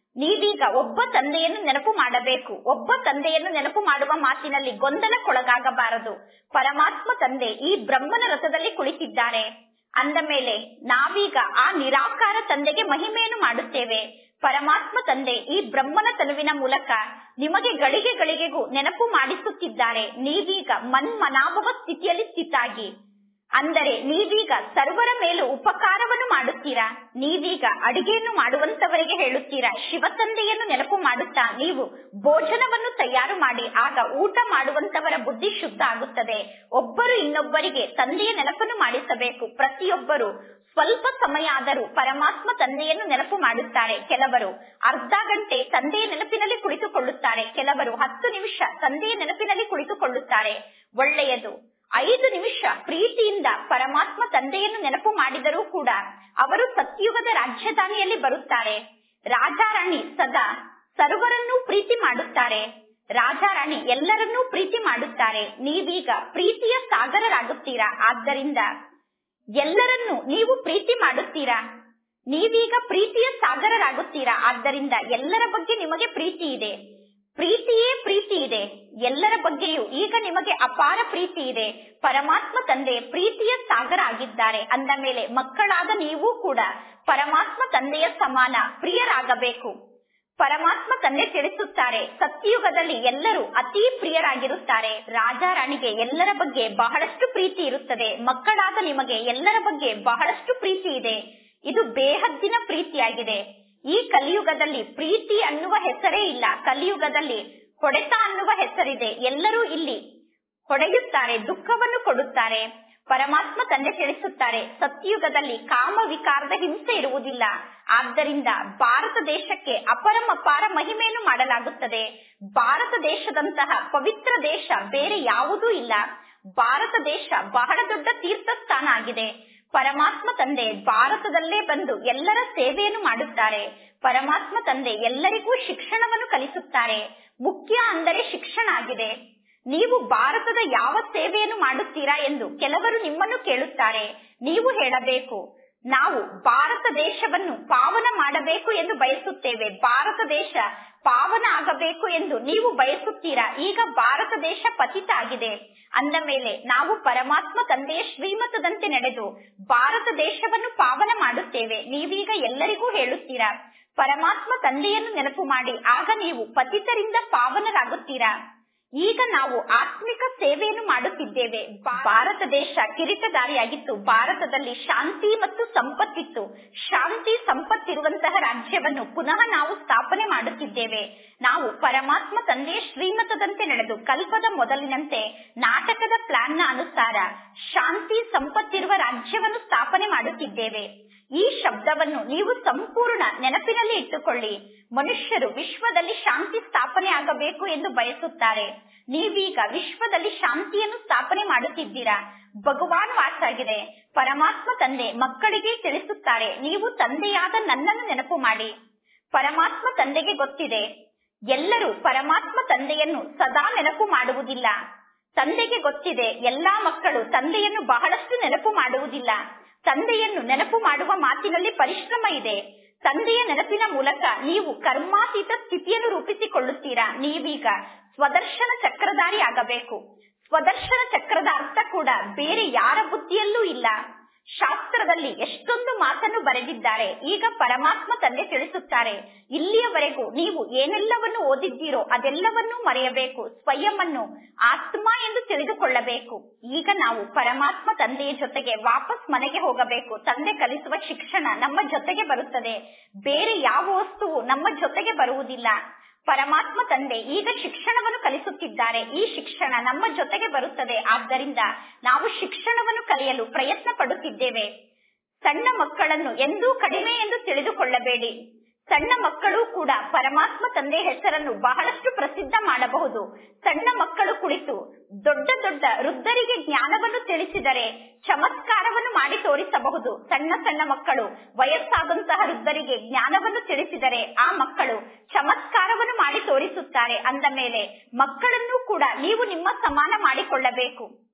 ನೀವೀಗ ಒಬ್ಬ ತಂದೆಯನ್ನು ನೆನಪು ಮಾಡಬೇಕು ಒಬ್ಬ ತಂದೆಯನ್ನು ನೆನಪು ಮಾಡುವ ಮಾತಿನಲ್ಲಿ ಗೊಂದಲಕ್ಕೊಳಗಾಗಬಾರದು ಪರಮಾತ್ಮ ತಂದೆ ಈ ಬ್ರಹ್ಮನ ರಥದಲ್ಲಿ ಕುಳಿತಿದ್ದಾರೆ ಅಂದ ಮೇಲೆ ನಾವೀಗ ಆ ನಿರಾಕಾರ ತಂದೆಗೆ ಮಹಿಮೆಯನ್ನು ಮಾಡುತ್ತೇವೆ ಪರಮಾತ್ಮ ತಂದೆ ಈ ಬ್ರಹ್ಮನ ತನುವಿನ ಮೂಲಕ ನಿಮಗೆ ಗಳಿಗೆ ಗಳಿಗೆಗೂ ನೆನಪು ಮಾಡಿಸುತ್ತಿದ್ದಾರೆ ನೀವೀಗ ಮನ್ಮನಾಭವ ಸ್ಥಿತಿಯಲ್ಲಿ ಸ್ಥಿತಾಗಿ ಅಂದರೆ ನೀವೀಗ ಸರ್ವರ ಮೇಲೂ ಉಪಕಾರವನ್ನು ಮಾಡುತ್ತೀರಾ ನೀವೀಗ ಅಡಿಗೆಯನ್ನು ಮಾಡುವಂತವರಿಗೆ ಹೇಳುತ್ತೀರಾ ಶಿವತಂದೆಯನ್ನು ನೆನಪು ಮಾಡುತ್ತಾ ನೀವು ಭೋಜನವನ್ನು ತಯಾರು ಮಾಡಿ ಆಗ ಊಟ ಮಾಡುವಂತವರ ಬುದ್ಧಿ ಶುದ್ಧ ಆಗುತ್ತದೆ ಒಬ್ಬರು ಇನ್ನೊಬ್ಬರಿಗೆ ತಂದೆಯ ನೆನಪನ್ನು ಮಾಡಿಸಬೇಕು ಪ್ರತಿಯೊಬ್ಬರು ಸ್ವಲ್ಪ ಸಮಯ ಆದರೂ ಪರಮಾತ್ಮ ತಂದೆಯನ್ನು ನೆನಪು ಮಾಡುತ್ತಾರೆ ಕೆಲವರು ಅರ್ಧ ಗಂಟೆ ತಂದೆಯ ನೆನಪಿನಲ್ಲಿ ಕುಳಿತುಕೊಳ್ಳುತ್ತಾರೆ ಕೆಲವರು ಹತ್ತು ನಿಮಿಷ ತಂದೆಯ ನೆನಪಿನಲ್ಲಿ ಕುಳಿತುಕೊಳ್ಳುತ್ತಾರೆ ಒಳ್ಳೆಯದು ಐದು ನಿಮಿಷ ಪ್ರೀತಿಯಿಂದ ಪರಮಾತ್ಮ ತಂದೆಯನ್ನು ನೆನಪು ಮಾಡಿದರೂ ಕೂಡ ಅವರು ಸತ್ಯುಗದ ರಾಜಧಾನಿಯಲ್ಲಿ ಬರುತ್ತಾರೆ ರಾಜಾರಾಣಿ ಸದಾ ಸರ್ವರನ್ನೂ ಪ್ರೀತಿ ಮಾಡುತ್ತಾರೆ ರಾಜಾರಾಣಿ ಎಲ್ಲರನ್ನೂ ಪ್ರೀತಿ ಮಾಡುತ್ತಾರೆ ನೀವೀಗ ಪ್ರೀತಿಯ ಸಾಗರರಾಗುತ್ತೀರಾ ಆದ್ದರಿಂದ ಎಲ್ಲರನ್ನೂ ನೀವು ಪ್ರೀತಿ ಮಾಡುತ್ತೀರಾ ನೀವೀಗ ಪ್ರೀತಿಯ ಸಾಗರರಾಗುತ್ತೀರಾ ಆದ್ದರಿಂದ ಎಲ್ಲರ ಬಗ್ಗೆ ನಿಮಗೆ ಪ್ರೀತಿ ಇದೆ ಪ್ರೀತಿಯೇ ಪ್ರೀತಿ ಇದೆ ಎಲ್ಲರ ಬಗ್ಗೆಯೂ ಈಗ ನಿಮಗೆ ಅಪಾರ ಪ್ರೀತಿ ಇದೆ ಪರಮಾತ್ಮ ತಂದೆ ಪ್ರೀತಿಯ ಸಾಗರ ಆಗಿದ್ದಾರೆ ಅಂದ ಮೇಲೆ ಮಕ್ಕಳಾದ ನೀವು ಕೂಡ ಪರಮಾತ್ಮ ತಂದೆಯ ಸಮಾನ ಪ್ರಿಯರಾಗಬೇಕು ಪರಮಾತ್ಮ ತಂದೆ ತಿಳಿಸುತ್ತಾರೆ ಸತ್ಯಯುಗದಲ್ಲಿ ಎಲ್ಲರೂ ಅತಿ ಪ್ರಿಯರಾಗಿರುತ್ತಾರೆ ರಾಜಾರಾಣಿಗೆ ಎಲ್ಲರ ಬಗ್ಗೆ ಬಹಳಷ್ಟು ಪ್ರೀತಿ ಇರುತ್ತದೆ ಮಕ್ಕಳಾದ ನಿಮಗೆ ಎಲ್ಲರ ಬಗ್ಗೆ ಬಹಳಷ್ಟು ಪ್ರೀತಿ ಇದೆ ಇದು ಬೇಹದ್ದಿನ ಪ್ರೀತಿಯಾಗಿದೆ ಈ ಕಲಿಯುಗದಲ್ಲಿ ಪ್ರೀತಿ ಅನ್ನುವ ಹೆಸರೇ ಇಲ್ಲ ಕಲಿಯುಗದಲ್ಲಿ ಹೊಡೆತ ಅನ್ನುವ ಹೆಸರಿದೆ ಎಲ್ಲರೂ ಇಲ್ಲಿ ಹೊಡೆಯುತ್ತಾರೆ ದುಃಖವನ್ನು ಕೊಡುತ್ತಾರೆ ಪರಮಾತ್ಮ ತಂದೆ ತಿಳಿಸುತ್ತಾರೆ ಸತ್ಯಯುಗದಲ್ಲಿ ಕಾಮ ವಿಕಾರದ ಹಿಂಸೆ ಇರುವುದಿಲ್ಲ ಆದ್ದರಿಂದ ಭಾರತ ದೇಶಕ್ಕೆ ಅಪರಮಪಾರ ಮಹಿಮೆಯನ್ನು ಮಾಡಲಾಗುತ್ತದೆ ಭಾರತ ದೇಶದಂತಹ ಪವಿತ್ರ ದೇಶ ಬೇರೆ ಯಾವುದೂ ಇಲ್ಲ ಭಾರತ ದೇಶ ಬಹಳ ದೊಡ್ಡ ತೀರ್ಥ ಸ್ಥಾನ ಆಗಿದೆ ಪರಮಾತ್ಮ ತಂದೆ ಭಾರತದಲ್ಲೇ ಬಂದು ಎಲ್ಲರ ಸೇವೆಯನ್ನು ಮಾಡುತ್ತಾರೆ ಪರಮಾತ್ಮ ತಂದೆ ಎಲ್ಲರಿಗೂ ಶಿಕ್ಷಣವನ್ನು ಕಲಿಸುತ್ತಾರೆ ಮುಖ್ಯ ಅಂದರೆ ಶಿಕ್ಷಣ ಆಗಿದೆ ನೀವು ಭಾರತದ ಯಾವ ಸೇವೆಯನ್ನು ಮಾಡುತ್ತೀರಾ ಎಂದು ಕೆಲವರು ನಿಮ್ಮನ್ನು ಕೇಳುತ್ತಾರೆ ನೀವು ಹೇಳಬೇಕು ನಾವು ಭಾರತ ದೇಶವನ್ನು ಪಾವನ ಮಾಡಬೇಕು ಎಂದು ಬಯಸುತ್ತೇವೆ ಭಾರತ ದೇಶ ಪಾವನ ಆಗಬೇಕು ಎಂದು ನೀವು ಬಯಸುತ್ತೀರಾ ಈಗ ಭಾರತ ದೇಶ ಪತಿತ ಆಗಿದೆ ಅಂದ ಮೇಲೆ ನಾವು ಪರಮಾತ್ಮ ತಂದೆಯ ಶ್ರೀಮತದಂತೆ ನಡೆದು ಭಾರತ ದೇಶವನ್ನು ಪಾವನ ಮಾಡುತ್ತೇವೆ ನೀವೀಗ ಎಲ್ಲರಿಗೂ ಹೇಳುತ್ತೀರಾ ಪರಮಾತ್ಮ ತಂದೆಯನ್ನು ನೆನಪು ಮಾಡಿ ಆಗ ನೀವು ಪತಿತರಿಂದ ಪಾವನರಾಗುತ್ತೀರಾ ಈಗ ನಾವು ಆತ್ಮಿಕ ಸೇವೆಯನ್ನು ಮಾಡುತ್ತಿದ್ದೇವೆ ಭಾರತ ದೇಶ ಕಿರೀಟದಾರಿಯಾಗಿತ್ತು ಭಾರತದಲ್ಲಿ ಶಾಂತಿ ಮತ್ತು ಸಂಪತ್ತಿತ್ತು ಶಾಂತಿ ಸಂಪತ್ತಿರುವಂತಹ ರಾಜ್ಯವನ್ನು ಪುನಃ ನಾವು ಸ್ಥಾಪನೆ ಮಾಡುತ್ತಿದ್ದೇವೆ ನಾವು ಪರಮಾತ್ಮ ತಂದೆಯ ಶ್ರೀಮತದಂತೆ ನಡೆದು ಕಲ್ಪದ ಮೊದಲಿನಂತೆ ನಾಟಕದ ಪ್ಲಾನ್ನ ಅನುಸಾರ ಶಾಂತಿ ಸಂಪತ್ತಿರುವ ರಾಜ್ಯವನ್ನು ಸ್ಥಾಪನೆ ಮಾಡುತ್ತಿದ್ದೇವೆ ಈ ಶಬ್ದವನ್ನು ನೀವು ಸಂಪೂರ್ಣ ನೆನಪಿನಲ್ಲಿ ಇಟ್ಟುಕೊಳ್ಳಿ ಮನುಷ್ಯರು ವಿಶ್ವದಲ್ಲಿ ಶಾಂತಿ ಸ್ಥಾಪನೆ ಆಗಬೇಕು ಎಂದು ಬಯಸುತ್ತಾರೆ ನೀವೀಗ ವಿಶ್ವದಲ್ಲಿ ಶಾಂತಿಯನ್ನು ಸ್ಥಾಪನೆ ಮಾಡುತ್ತಿದ್ದೀರಾ ಭಗವಾನ್ ವಾಸಾಗಿದೆ ಪರಮಾತ್ಮ ತಂದೆ ಮಕ್ಕಳಿಗೆ ತಿಳಿಸುತ್ತಾರೆ ನೀವು ತಂದೆಯಾದ ನನ್ನನ್ನು ನೆನಪು ಮಾಡಿ ಪರಮಾತ್ಮ ತಂದೆಗೆ ಗೊತ್ತಿದೆ ಎಲ್ಲರೂ ಪರಮಾತ್ಮ ತಂದೆಯನ್ನು ಸದಾ ನೆನಪು ಮಾಡುವುದಿಲ್ಲ ತಂದೆಗೆ ಗೊತ್ತಿದೆ ಎಲ್ಲಾ ಮಕ್ಕಳು ತಂದೆಯನ್ನು ಬಹಳಷ್ಟು ನೆನಪು ಮಾಡುವುದಿಲ್ಲ ತಂದೆಯನ್ನು ನೆನಪು ಮಾಡುವ ಮಾತಿನಲ್ಲಿ ಪರಿಶ್ರಮ ಇದೆ ತಂದೆಯ ನೆನಪಿನ ಮೂಲಕ ನೀವು ಕರ್ಮಾತೀತ ಸ್ಥಿತಿಯನ್ನು ರೂಪಿಸಿಕೊಳ್ಳುತ್ತೀರಾ ನೀವೀಗ ಸ್ವದರ್ಶನ ಚಕ್ರಧಾರಿ ಆಗಬೇಕು ಸ್ವದರ್ಶನ ಚಕ್ರದ ಅರ್ಥ ಕೂಡ ಬೇರೆ ಯಾರ ಬುದ್ಧಿಯಲ್ಲೂ ಇಲ್ಲ ಶಾಸ್ತ್ರದಲ್ಲಿ ಎಷ್ಟೊಂದು ಮಾತನ್ನು ಬರೆದಿದ್ದಾರೆ ಈಗ ಪರಮಾತ್ಮ ತಂದೆ ತಿಳಿಸುತ್ತಾರೆ ಇಲ್ಲಿಯವರೆಗೂ ನೀವು ಏನೆಲ್ಲವನ್ನು ಓದಿದ್ದೀರೋ ಅದೆಲ್ಲವನ್ನೂ ಮರೆಯಬೇಕು ಸ್ವಯಂವನ್ನು ಆತ್ಮ ಎಂದು ತಿಳಿದುಕೊಳ್ಳಬೇಕು ಈಗ ನಾವು ಪರಮಾತ್ಮ ತಂದೆಯ ಜೊತೆಗೆ ವಾಪಸ್ ಮನೆಗೆ ಹೋಗಬೇಕು ತಂದೆ ಕಲಿಸುವ ಶಿಕ್ಷಣ ನಮ್ಮ ಜೊತೆಗೆ ಬರುತ್ತದೆ ಬೇರೆ ಯಾವ ವಸ್ತುವು ನಮ್ಮ ಜೊತೆಗೆ ಬರುವುದಿಲ್ಲ ಪರಮಾತ್ಮ ತಂದೆ ಈಗ ಶಿಕ್ಷಣವನ್ನು ಕಲಿಸುತ್ತಿದ್ದಾರೆ ಈ ಶಿಕ್ಷಣ ನಮ್ಮ ಜೊತೆಗೆ ಬರುತ್ತದೆ ಆದ್ದರಿಂದ ನಾವು ಶಿಕ್ಷಣವನ್ನು ಕಲಿಯಲು ಪ್ರಯತ್ನ ಪಡುತ್ತಿದ್ದೇವೆ ಸಣ್ಣ ಮಕ್ಕಳನ್ನು ಎಂದೂ ಕಡಿಮೆ ಎಂದು ತಿಳಿದುಕೊಳ್ಳಬೇಡಿ ಸಣ್ಣ ಮಕ್ಕಳು ಕೂಡ ಪರಮಾತ್ಮ ತಂದೆ ಹೆಸರನ್ನು ಬಹಳಷ್ಟು ಪ್ರಸಿದ್ಧ ಮಾಡಬಹುದು ಸಣ್ಣ ಮಕ್ಕಳು ಕುಳಿತು ದೊಡ್ಡ ದೊಡ್ಡ ವೃದ್ಧರಿಗೆ ಜ್ಞಾನವನ್ನು ತಿಳಿಸಿದರೆ ಚಮತ್ಕಾರವನ್ನು ಮಾಡಿ ತೋರಿಸಬಹುದು ಸಣ್ಣ ಸಣ್ಣ ಮಕ್ಕಳು ವಯಸ್ಸಾದಂತಹ ವೃದ್ಧರಿಗೆ ಜ್ಞಾನವನ್ನು ತಿಳಿಸಿದರೆ ಆ ಮಕ್ಕಳು ಚಮತ್ಕಾರವನ್ನು ಮಾಡಿ ತೋರಿಸುತ್ತಾರೆ ಅಂದ ಮೇಲೆ ಮಕ್ಕಳನ್ನು ಕೂಡ ನೀವು ನಿಮ್ಮ ಸಮಾನ ಮಾಡಿಕೊಳ್ಳಬೇಕು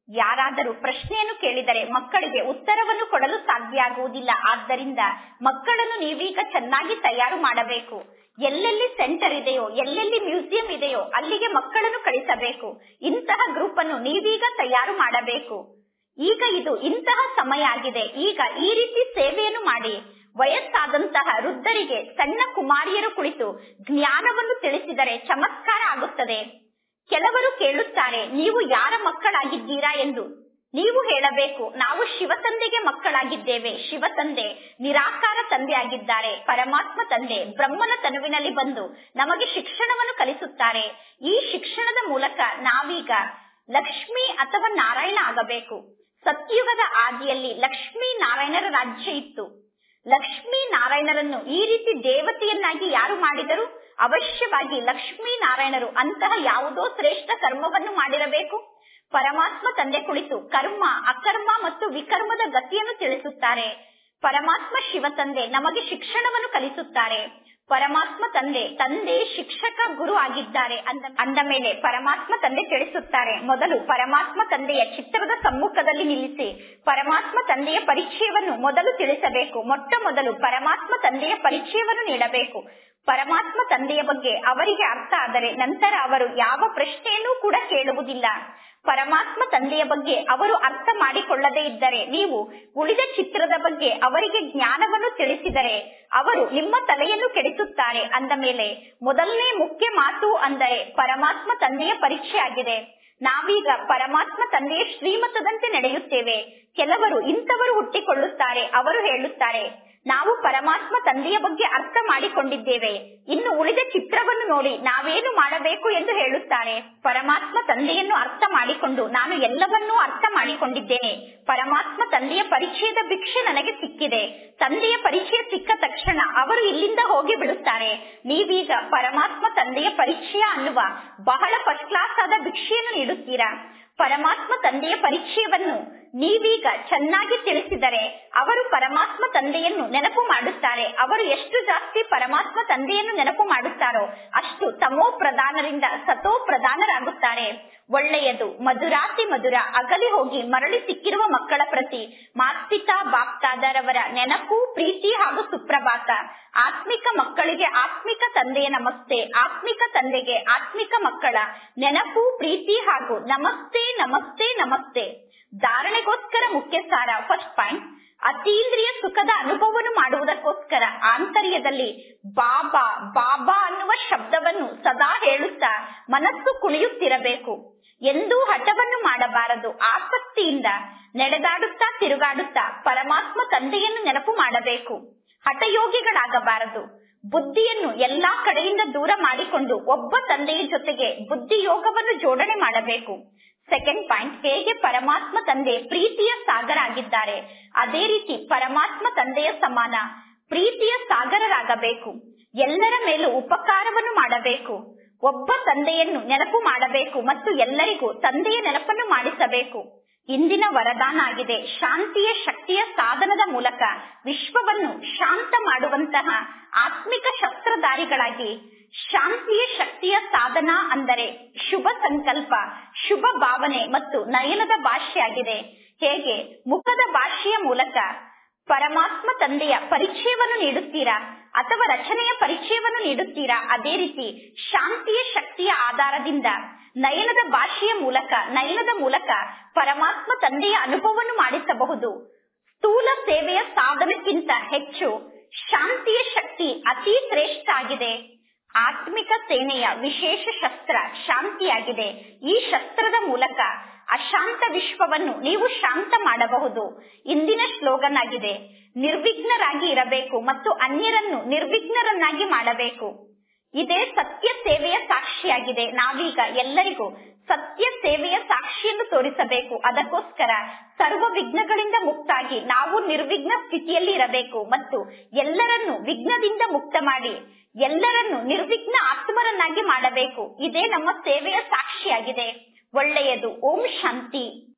ಯಾರಾದರೂ ಪ್ರಶ್ನೆಯನ್ನು ಕೇಳಿದರೆ ಮಕ್ಕಳಿಗೆ ಉತ್ತರವನ್ನು ಕೊಡಲು ಸಾಧ್ಯ ಆಗುವುದಿಲ್ಲ ಆದ್ದರಿಂದ ಮಕ್ಕಳನ್ನು ನೀವೀಗ ಚೆನ್ನಾಗಿ ತಯಾರು ಮಾಡಬೇಕು ಎಲ್ಲೆಲ್ಲಿ ಸೆಂಟರ್ ಇದೆಯೋ ಎಲ್ಲೆಲ್ಲಿ ಮ್ಯೂಸಿಯಂ ಇದೆಯೋ ಅಲ್ಲಿಗೆ ಮಕ್ಕಳನ್ನು ಕಳಿಸಬೇಕು ಇಂತಹ ಗ್ರೂಪ್ ಅನ್ನು ನೀವೀಗ ತಯಾರು ಮಾಡಬೇಕು ಈಗ ಇದು ಇಂತಹ ಸಮಯ ಆಗಿದೆ ಈಗ ಈ ರೀತಿ ಸೇವೆಯನ್ನು ಮಾಡಿ ವಯಸ್ಸಾದಂತಹ ವೃದ್ಧರಿಗೆ ಸಣ್ಣ ಕುಮಾರಿಯರು ಕುಳಿತು ಜ್ಞಾನವನ್ನು ತಿಳಿಸಿದರೆ ಚಮತ್ಕಾರ ಆಗುತ್ತದೆ ಕೆಲವರು ಕೇಳುತ್ತಾರೆ ನೀವು ಯಾರ ಮಕ್ಕಳಾಗಿದ್ದೀರಾ ಎಂದು ನೀವು ಹೇಳಬೇಕು ನಾವು ಶಿವತಂದೆಗೆ ಮಕ್ಕಳಾಗಿದ್ದೇವೆ ಶಿವತಂದೆ ನಿರಾಕಾರ ತಂದೆ ಆಗಿದ್ದಾರೆ ಪರಮಾತ್ಮ ತಂದೆ ಬ್ರಹ್ಮನ ತನುವಿನಲ್ಲಿ ಬಂದು ನಮಗೆ ಶಿಕ್ಷಣವನ್ನು ಕಲಿಸುತ್ತಾರೆ ಈ ಶಿಕ್ಷಣದ ಮೂಲಕ ನಾವೀಗ ಲಕ್ಷ್ಮಿ ಅಥವಾ ನಾರಾಯಣ ಆಗಬೇಕು ಸತ್ಯುಗದ ಆದಿಯಲ್ಲಿ ಲಕ್ಷ್ಮೀ ನಾರಾಯಣರ ರಾಜ್ಯ ಇತ್ತು ಲಕ್ಷ್ಮೀ ನಾರಾಯಣರನ್ನು ಈ ರೀತಿ ದೇವತೆಯನ್ನಾಗಿ ಯಾರು ಮಾಡಿದರು ಅವಶ್ಯವಾಗಿ ಲಕ್ಷ್ಮೀ ನಾರಾಯಣರು ಅಂತಹ ಯಾವುದೋ ಶ್ರೇಷ್ಠ ಕರ್ಮವನ್ನು ಮಾಡಿರಬೇಕು ಪರಮಾತ್ಮ ತಂದೆ ಕುಳಿತು ಕರ್ಮ ಅಕರ್ಮ ಮತ್ತು ವಿಕರ್ಮದ ಗತಿಯನ್ನು ತಿಳಿಸುತ್ತಾರೆ ಪರಮಾತ್ಮ ಶಿವ ತಂದೆ ನಮಗೆ ಶಿಕ್ಷಣವನ್ನು ಕಲಿಸುತ್ತಾರೆ ಪರಮಾತ್ಮ ತಂದೆ ತಂದೆ ಶಿಕ್ಷಕ ಗುರು ಆಗಿದ್ದಾರೆ ಅಂದ ಅಂದ ಮೇಲೆ ಪರಮಾತ್ಮ ತಂದೆ ತಿಳಿಸುತ್ತಾರೆ ಮೊದಲು ಪರಮಾತ್ಮ ತಂದೆಯ ಚಿತ್ರದ ಸಮ್ಮುಖದಲ್ಲಿ ನಿಲ್ಲಿಸಿ ಪರಮಾತ್ಮ ತಂದೆಯ ಪರಿಚಯವನ್ನು ಮೊದಲು ತಿಳಿಸಬೇಕು ಮೊಟ್ಟ ಮೊದಲು ಪರಮಾತ್ಮ ತಂದೆಯ ಪರಿಚಯವನ್ನು ನೀಡಬೇಕು ಪರಮಾತ್ಮ ತಂದೆಯ ಬಗ್ಗೆ ಅವರಿಗೆ ಅರ್ಥ ಆದರೆ ನಂತರ ಅವರು ಯಾವ ಪ್ರಶ್ನೆಯನ್ನೂ ಕೂಡ ಕೇಳುವುದಿಲ್ಲ ಪರಮಾತ್ಮ ತಂದೆಯ ಬಗ್ಗೆ ಅವರು ಅರ್ಥ ಮಾಡಿಕೊಳ್ಳದೇ ಇದ್ದರೆ ನೀವು ಉಳಿದ ಚಿತ್ರದ ಬಗ್ಗೆ ಅವರಿಗೆ ಜ್ಞಾನವನ್ನು ತಿಳಿಸಿದರೆ ಅವರು ನಿಮ್ಮ ತಲೆಯನ್ನು ಕೆಡಿಸುತ್ತಾರೆ ಅಂದ ಮೇಲೆ ಮೊದಲನೇ ಮುಖ್ಯ ಮಾತು ಅಂದರೆ ಪರಮಾತ್ಮ ತಂದೆಯ ಪರೀಕ್ಷೆ ಆಗಿದೆ ನಾವೀಗ ಪರಮಾತ್ಮ ತಂದೆಯ ಶ್ರೀಮತದಂತೆ ನಡೆಯುತ್ತೇವೆ ಕೆಲವರು ಇಂಥವರು ಹುಟ್ಟಿಕೊಳ್ಳುತ್ತಾರೆ ಅವರು ಹೇಳುತ್ತಾರೆ ನಾವು ಪರಮಾತ್ಮ ತಂದೆಯ ಬಗ್ಗೆ ಅರ್ಥ ಮಾಡಿಕೊಂಡಿದ್ದೇವೆ ಇನ್ನು ಉಳಿದ ಚಿತ್ರವನ್ನು ನೋಡಿ ನಾವೇನು ಮಾಡಬೇಕು ಎಂದು ಹೇಳುತ್ತಾರೆ ಪರಮಾತ್ಮ ತಂದೆಯನ್ನು ಅರ್ಥ ಮಾಡಿಕೊಂಡು ನಾನು ಎಲ್ಲವನ್ನೂ ಅರ್ಥ ಮಾಡಿಕೊಂಡಿದ್ದೇನೆ ಪರಮಾತ್ಮ ತಂದೆಯ ಪರಿಚಯದ ಭಿಕ್ಷೆ ನನಗೆ ಸಿಕ್ಕಿದೆ ತಂದೆಯ ಪರಿಚಯ ಸಿಕ್ಕ ತಕ್ಷಣ ಅವರು ಇಲ್ಲಿಂದ ಹೋಗಿ ಬಿಡುತ್ತಾರೆ ನೀವೀಗ ಪರಮಾತ್ಮ ತಂದೆಯ ಪರಿಚಯ ಅನ್ನುವ ಬಹಳ ಫಸ್ಟ್ ಕ್ಲಾಸ್ ಆದ ಭಿಕ್ಷೆಯನ್ನು ನೀಡುತ್ತೀರಾ ಪರಮಾತ್ಮ ತಂದೆಯ ಪರಿಚಯವನ್ನು ನೀವೀಗ ಚೆನ್ನಾಗಿ ತಿಳಿಸಿದರೆ ಅವರು ಪರಮಾತ್ಮ ತಂದೆಯನ್ನು ನೆನಪು ಮಾಡುತ್ತಾರೆ ಅವರು ಎಷ್ಟು ಜಾಸ್ತಿ ಪರಮಾತ್ಮ ತಂದೆಯನ್ನು ನೆನಪು ಮಾಡುತ್ತಾರೋ ಅಷ್ಟು ತಮೋ ಪ್ರಧಾನರಿಂದ ಸತೋ ಪ್ರಧಾನರಾಗುತ್ತಾರೆ ಒಳ್ಳೆಯದು ಮಧುರಾತಿ ಮಧುರ ಅಗಲಿ ಹೋಗಿ ಮರಳಿ ಸಿಕ್ಕಿರುವ ಮಕ್ಕಳ ಪ್ರತಿ ಮಾತ್ಪಿತಾ ಬಾಪ್ತಾದರವರ ನೆನಪು ಪ್ರೀತಿ ಹಾಗೂ ಸುಪ್ರಭಾತ ಆತ್ಮಿಕ ಮಕ್ಕಳಿಗೆ ಆತ್ಮಿಕ ತಂದೆಯ ನಮಸ್ತೆ ಆತ್ಮಿಕ ತಂದೆಗೆ ಆತ್ಮಿಕ ಮಕ್ಕಳ ನೆನಪು ಪ್ರೀತಿ ಹಾಗೂ ನಮಸ್ತೆ ನಮಸ್ತೆ ನಮಸ್ತೆ ಧಾರಣೆಗೋಸ್ಕರ ಮುಖ್ಯ ಸಾರ ಫಸ್ಟ್ ಪಾಯಿಂಟ್ ಅತೀಂದ್ರಿಯ ಸುಖದ ಅನುಭವವನ್ನು ಮಾಡುವುದಕ್ಕೋಸ್ಕರ ಆಂತರ್ಯದಲ್ಲಿ ಬಾಬಾ ಬಾಬಾ ಅನ್ನುವ ಶಬ್ದವನ್ನು ಸದಾ ಹೇಳುತ್ತಾ ಮನಸ್ಸು ಕುಣಿಯುತ್ತಿರಬೇಕು ಎಂದೂ ಹಠವನ್ನು ಮಾಡಬಾರದು ಆಸಕ್ತಿಯಿಂದ ನಡೆದಾಡುತ್ತಾ ತಿರುಗಾಡುತ್ತಾ ಪರಮಾತ್ಮ ತಂದೆಯನ್ನು ನೆನಪು ಮಾಡಬೇಕು ಹಠಯೋಗಿಗಳಾಗಬಾರದು ಬುದ್ಧಿಯನ್ನು ಎಲ್ಲಾ ಕಡೆಯಿಂದ ದೂರ ಮಾಡಿಕೊಂಡು ಒಬ್ಬ ತಂದೆಯ ಜೊತೆಗೆ ಬುದ್ಧಿ ಯೋಗವನ್ನು ಜೋಡಣೆ ಮಾಡಬೇಕು ಸೆಕೆಂಡ್ ಪಾಯಿಂಟ್ ಹೇಗೆ ಪರಮಾತ್ಮ ತಂದೆ ಪ್ರೀತಿಯ ಸಾಗರ ಆಗಿದ್ದಾರೆ ಅದೇ ರೀತಿ ಪರಮಾತ್ಮ ತಂದೆಯ ಸಮಾನ ಪ್ರೀತಿಯ ಸಾಗರರಾಗಬೇಕು ಎಲ್ಲರ ಮೇಲೂ ಉಪಕಾರವನ್ನು ಮಾಡಬೇಕು ಒಬ್ಬ ತಂದೆಯನ್ನು ನೆನಪು ಮಾಡಬೇಕು ಮತ್ತು ಎಲ್ಲರಿಗೂ ತಂದೆಯ ನೆನಪನ್ನು ಮಾಡಿಸಬೇಕು ಇಂದಿನ ವರದಾನ ಆಗಿದೆ ಶಾಂತಿಯ ಶಕ್ತಿಯ ಸಾಧನದ ಮೂಲಕ ವಿಶ್ವವನ್ನು ಶಾಂತ ಮಾಡುವಂತಹ ಆತ್ಮಿಕ ಶಸ್ತ್ರಧಾರಿಗಳಾಗಿ ಶಾಂತಿಯ ಶಕ್ತಿಯ ಸಾಧನ ಅಂದರೆ ಶುಭ ಸಂಕಲ್ಪ ಶುಭ ಭಾವನೆ ಮತ್ತು ನಯನದ ಭಾಷೆಯಾಗಿದೆ ಹೇಗೆ ಮುಖದ ಭಾಷೆಯ ಮೂಲಕ ಪರಮಾತ್ಮ ತಂದೆಯ ಪರಿಚಯವನ್ನು ನೀಡುತ್ತೀರಾ ಅಥವಾ ರಚನೆಯ ಪರಿಚಯವನ್ನು ನೀಡುತ್ತೀರಾ ಅದೇ ರೀತಿ ಶಾಂತಿಯ ಶಕ್ತಿಯ ಆಧಾರದಿಂದ ನಯನದ ಭಾಷೆಯ ಮೂಲಕ ನಯನದ ಮೂಲಕ ಪರಮಾತ್ಮ ತಂದೆಯ ಅನುಭವವನ್ನು ಮಾಡಿಸಬಹುದು ಸ್ಥೂಲ ಸೇವೆಯ ಸಾಧನಕ್ಕಿಂತ ಹೆಚ್ಚು ಶಾಂತಿಯ ಶಕ್ತಿ ಅತಿ ಶ್ರೇಷ್ಠ ಆಗಿದೆ ಆತ್ಮಿಕ ಸೇನೆಯ ವಿಶೇಷ ಶಸ್ತ್ರ ಶಾಂತಿಯಾಗಿದೆ ಈ ಶಸ್ತ್ರದ ಮೂಲಕ ಅಶಾಂತ ವಿಶ್ವವನ್ನು ನೀವು ಶಾಂತ ಮಾಡಬಹುದು ಇಂದಿನ ಸ್ಲೋಗನ್ ಆಗಿದೆ ನಿರ್ವಿಘ್ನರಾಗಿ ಇರಬೇಕು ಮತ್ತು ಅನ್ಯರನ್ನು ನಿರ್ವಿಘ್ನರನ್ನಾಗಿ ಮಾಡಬೇಕು ಇದೇ ಸತ್ಯ ಸೇವೆಯ ಸಾಕ್ಷಿಯಾಗಿದೆ ನಾವೀಗ ಎಲ್ಲರಿಗೂ ಸತ್ಯ ಸೇವೆಯ ಸಾಕ್ಷಿಯನ್ನು ತೋರಿಸಬೇಕು ಅದಕ್ಕೋಸ್ಕರ ಸರ್ವ ವಿಘ್ನಗಳಿಂದ ಮುಕ್ತಾಗಿ ನಾವು ನಿರ್ವಿಘ್ನ ಸ್ಥಿತಿಯಲ್ಲಿ ಇರಬೇಕು ಮತ್ತು ಎಲ್ಲರನ್ನು ವಿಘ್ನದಿಂದ ಮುಕ್ತ ಮಾಡಿ ಎಲ್ಲರನ್ನು ನಿರ್ವಿಘ್ನ ಆತ್ಮರನ್ನಾಗಿ ಮಾಡಬೇಕು ಇದೇ ನಮ್ಮ ಸೇವೆಯ ಸಾಕ್ಷಿಯಾಗಿದೆ ಒಳ್ಳೆಯದು ಓಂ ಶಾಂತಿ